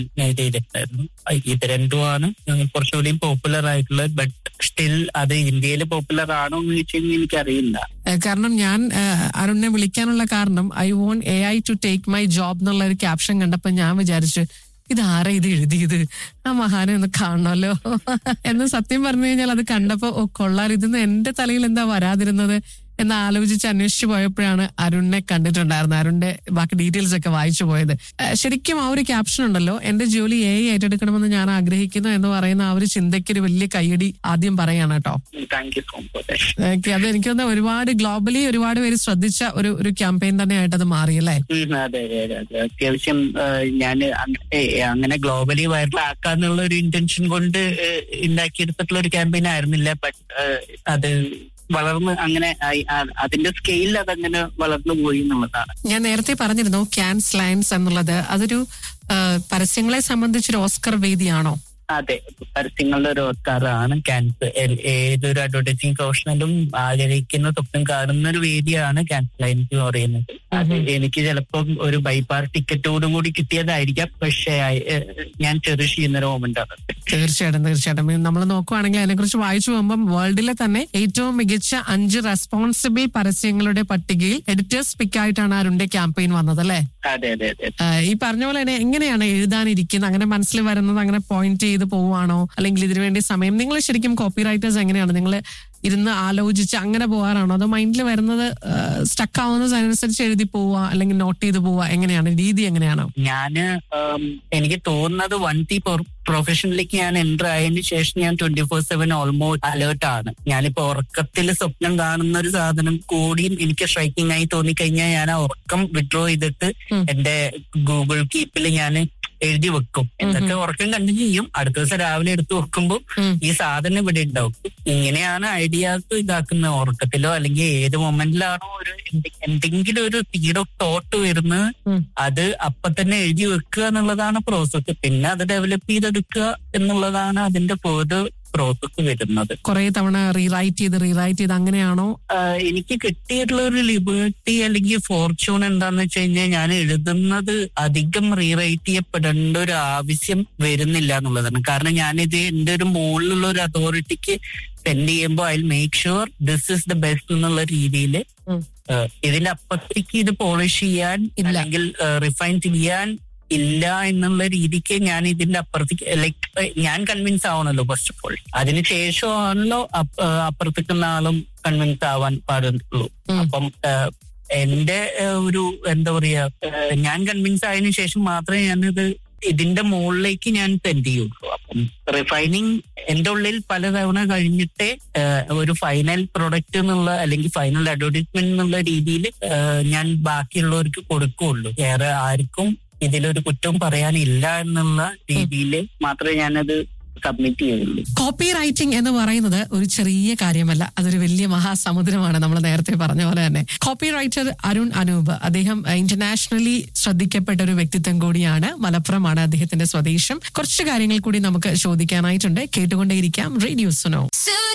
ചെയ്തിട്ടുണ്ടായിരുന്നു ഇത് രണ്ടുമാണ് കുറച്ചുകൂടി പോപ്പുലർ ആയിട്ടുള്ളത് ബട്ട് സ്റ്റിൽ അത് ഇന്ത്യയിൽ പോപ്പുലർ ആണോ എന്ന് ചോദിച്ചു കഴിഞ്ഞാൽ എനിക്കറിയില്ല ഏഹ് കാരണം ഞാൻ ഏഹ് അരുണിനെ വിളിക്കാനുള്ള കാരണം I want a I to take my job എന്നുള്ള ഒരു ക്യാപ്ഷൻ കണ്ടപ്പോ ഞാൻ വിചാരിച്ചു ഇത് ആരാ ഇത് എഴുതിയത് ആ മഹാനെ ഒന്ന് കാണണമല്ലോ എന്ന് സത്യം പറഞ്ഞു കഴിഞ്ഞാൽ അത് കണ്ടപ്പോ ഓ കൊള്ളാർ ഇതെന്ന് എന്റെ തലയിൽ എന്താ വരാതിരുന്നത് എന്ന് ആലോചിച്ച് അന്വേഷിച്ചു പോയപ്പോഴാണ് അരുണിനെ കണ്ടിട്ടുണ്ടായിരുന്നത് അരുണിന്റെ ബാക്കി ഡീറ്റെയിൽസ് ഒക്കെ വായിച്ചു പോയത് ഏഹ് ശരിക്കും ആ ഒരു ക്യാപ്ഷൻ ഉണ്ടല്ലോ എന്റെ ജോലി എ ഐ ഏറ്റെടുക്കണമെന്ന് ഞാൻ ആഗ്രഹിക്കുന്നു എന്ന് പറയുന്ന ആ ഒരു ചിന്തയ്ക്ക് ഒരു വലിയ കയ്യടി ആദ്യം പറയാണ് കേട്ടോ thank you so much okay അത് എനിക്ക് തോന്നുന്നു ഒരുപാട് ഗ്ലോബലി ഒരുപാട് പേര് ശ്രദ്ധിച്ച ഒരു ഒരു ക്യാമ്പയിൻ തന്നെയായിട്ട് അത് മാറിയല്ലേ ഉം, അതെ അതെ അതെ അതെ അത്യാവശ്യം ഞാൻ അങ്ങനെ ഗ്ലോബലി വൈറലാക്കാന്നുള്ള ഒരു ഇന്റൻഷൻ കൊണ്ട് ഏഹ്, ഉണ്ടാക്കിയെടുത്തിട്ടുള്ള ഒരു ക്യാമ്പയിൻ ആയിരുന്നില്ല ബട്ട് അത് വളർന്ന് അങ്ങനെ ആയി- ആ- അതിന്റെ സ്കെയിലിൽ അതങ്ങനെ വളർന്നു പോയി എന്നുള്ളതാണ് ഞാൻ നേരത്തെ പറഞ്ഞിരുന്നു ക്യാൻസ് ലയൻസ് എന്നുള്ളത് അതൊരു ആ, പരസ്യങ്ങളെ സംബന്ധിച്ചൊരു ഓസ്കർ വേദിയാണോ അതെ പരസ്യങ്ങളുടെ ഒരു ഓസ്കാറാണ് ക്യാൻസർ ഏതൊരു അഡ്വർടൈസിങ് പ്രൊഫഷണലും ആഗ്രഹിക്കുന്ന സ്വപ്നം കാണുന്ന ഒരു വേദിയാണ് ക്യാൻസർ ലൈൻസ് എന്ന് പറയുന്നത് അത് എനിക്ക് ചിലപ്പം ഒരു ബൈപ്പാർ ടിക്കറ്റോട് കൂടി കിട്ടിയതായിരിക്കാം പക്ഷേ ഏഹ്, ഞാൻ ചെറിഷ് ചെയ്യുന്ന ഒരു മൊമെന്റ് ആണ് തീർച്ചയായിട്ടും തീർച്ചയായിട്ടും നമ്മൾ നോക്കുവാണെങ്കിൽ അതിനെക്കുറിച്ച് വായിച്ചു പോകുമ്പോൾ വേൾഡിലെ തന്നെ ഏറ്റവും മികച്ച അഞ്ച് റെസ്പോൺസിബിൾ പരസ്യങ്ങളുടെ പട്ടികയിൽ എഡിറ്റേഴ്സ് പിക്കായിട്ടാണ് അരുണിന്റെ ക്യാമ്പയിൻ വന്നത് അല്ലേ അതെ അതെ അതെ ആ, ഈ പറഞ്ഞ പോലെ തന്നെ എങ്ങനെയാണ് എഴുതാനിരിക്കുന്നത് അങ്ങനെ മനസ്സിൽ വരുന്നത് അങ്ങനെ പോയിന്റ് ചെയ്ത് പോവാണോ അല്ലെങ്കിൽ ഇതിനു വേണ്ടി സമയം നിങ്ങൾ ശരിക്കും കോപ്പി റൈറ്റേഴ്സ് എങ്ങനെയാണ് നിങ്ങൾ ഇരുന്ന് ആലോചിച്ച് അങ്ങനെ പോകാറാണോ അതോ മൈൻഡിൽ വരുന്നത് സ്റ്റക്ക് ആവുന്നത് അതിനനുസരിച്ച് എഴുതി പോവുക അല്ലെങ്കിൽ നോട്ട് ചെയ്ത് പോവുക എങ്ങനെയാണ് രീതി എങ്ങനെയാണ് ഞാന് ഉം, എനിക്ക് തോന്നുന്നത് വൺ തി പ്രൊഫഷനിലേക്ക് ഞാൻ എൻ്റർ ആയതിനു ശേഷം ഞാൻ twenty four seven almost alert ആണ് ഞാനിപ്പോ ഉറക്കത്തിൽ സ്വപ്നം കാണുന്ന ഒരു സാധനം കൂടിയും എനിക്ക് സ്ട്രൈക്കിംഗ് ആയി തോന്നിക്കഴിഞ്ഞാൽ ഞാൻ ആ ഉറക്കം വിഡ്രോ ചെയ്തിട്ട് ഉം. എന്റെ ഗൂഗിൾ കീപ്പിൽ ഞാൻ എഴുതി വെക്കും എന്നിട്ട് ഉറക്കം കണ്ടിന്യൂ ചെയ്യും അടുത്ത ദിവസം രാവിലെ എടുത്ത് വെക്കുമ്പോൾ ഉം. ഈ സാധനം ഇവിടെ ഉണ്ടാവും ഇങ്ങനെയാണ് ഐഡിയാസ് ഇതാക്കുന്നത് ഉറക്കത്തിലോ അല്ലെങ്കിൽ ഏത് മൊമെന്റിലാണോ ഒരു എന്തെ- എന്തെങ്കിലും ഒരു തീരെ തോട്ട് വരുന്നത് ഉം. അത് അപ്പൊ തന്നെ എഴുതി വെക്കുക എന്നുള്ളതാണ് പ്രോസസ്സ് പിന്നെ അത് ഡെവലപ്പ് ചെയ്തെടുക്കുക എന്നുള്ളതാണ് അതിന്റെ ഫേർദർ പ്രോസസ്സ് വരുന്നത് കുറെ തവണ റീറൈറ്റ് ചെയ്ത് റീറൈറ്റ് ചെയ്ത് അങ്ങനെയാണോ ആഹ് എനിക്ക് കിട്ടിയിട്ടുള്ള ഒരു ലിബർട്ടി അല്ലെങ്കിൽ ഫോർച്യൂൺ എന്താന്ന് വെച്ച് കഴിഞ്ഞാൽ ഞാൻ എഴുതുന്നത് അധികം റീറൈറ്റ് ചെയ്യപ്പെടേണ്ട ഒരു ആവശ്യം വരുന്നില്ല എന്നുള്ളതാണ് കാരണം ഞാനിത് എന്റെ ഒരു മുകളിലുള്ള ഒരു അതോറിറ്റിക്ക് സെൻഡ് ചെയ്യുമ്പോൾ I make sure this is the best എന്നുള്ള രീതിയിൽ ഉം. ഇതിന്റെ അപ്പുറത്തേക്ക് ഇത് പോളിഷ് ചെയ്യാൻ ഇല്ല. അല്ലെങ്കിൽ റിഫൈൻ ചെയ്യാൻ ഇല്ല എന്നുള്ള രീതിക്ക് ഞാൻ ഇതിന്റെ അപ്പുറത്തേക്ക് ലൈക്ക് ഞാൻ കൺവിൻസ് ആവണല്ലോ ഫസ്റ്റ് ഓഫ് ഓൾ അതിനുശേഷമാണല്ലോ അപ്പ- ഏഹ് അപ്പുറത്തേക്കുന്ന ആളും കൺവിൻസ് ആവാൻ പാടുള്ളൂ ഉം. അപ്പം ഏഹ് എന്റെ ഏഹ് ഒരു എന്താ പറയാ ഏഹ് ഞാൻ കൺവിൻസ് ആയതിനു ശേഷം മാത്രമേ ഞാനിത് ഇതിന്റെ മുകളിലേക്ക് ഞാൻ സെൻഡ് ചെയ്യുള്ളൂ അപ്പം റിഫൈനിങ് എന്റെ ഉള്ളിൽ പലതവണ കഴിഞ്ഞിട്ടേ ഏഹ് ഒരു ഫൈനൽ പ്രൊഡക്റ്റ് എന്നുള്ള അല്ലെങ്കിൽ ഫൈനൽ അഡ്വർടൈസ്മെന്റ് എന്നുള്ള രീതിയിൽ ഞാൻ ബാക്കിയുള്ളവർക്ക് കൊടുക്കുകയുള്ളൂ വേറെ ആർക്കും ഇതിലൊരു കുറ്റം പറയാനില്ല എന്നുള്ള രീതിയിൽ മാത്രമേ ഞാനത് സബ്മിറ്റ് ചെയ്യുള്ളൂ കോപ്പി റൈറ്റിംഗ് എന്ന് പറയുന്നത് ഒരു ചെറിയ കാര്യമല്ല അതൊരു വലിയ മഹാസമുദ്രമാണ് നമ്മൾ നേരത്തെ പറഞ്ഞ പോലെ തന്നെ കോപ്പി റൈറ്റർ അരുൺ അനൂപ് അദ്ദേഹം ഇന്റർനാഷണലി ശ്രദ്ധിക്കപ്പെട്ട ഒരു വ്യക്തിത്വം കൂടിയാണ് മലപ്പുറമാണ് അദ്ദേഹത്തിന്റെ സ്വദേശം കുറച്ച് കാര്യങ്ങൾ കൂടി നമുക്ക് ചോദിക്കാനായിട്ടുണ്ട് കേട്ടുകൊണ്ടേയിരിക്കാം റേഡിയോ സുനോ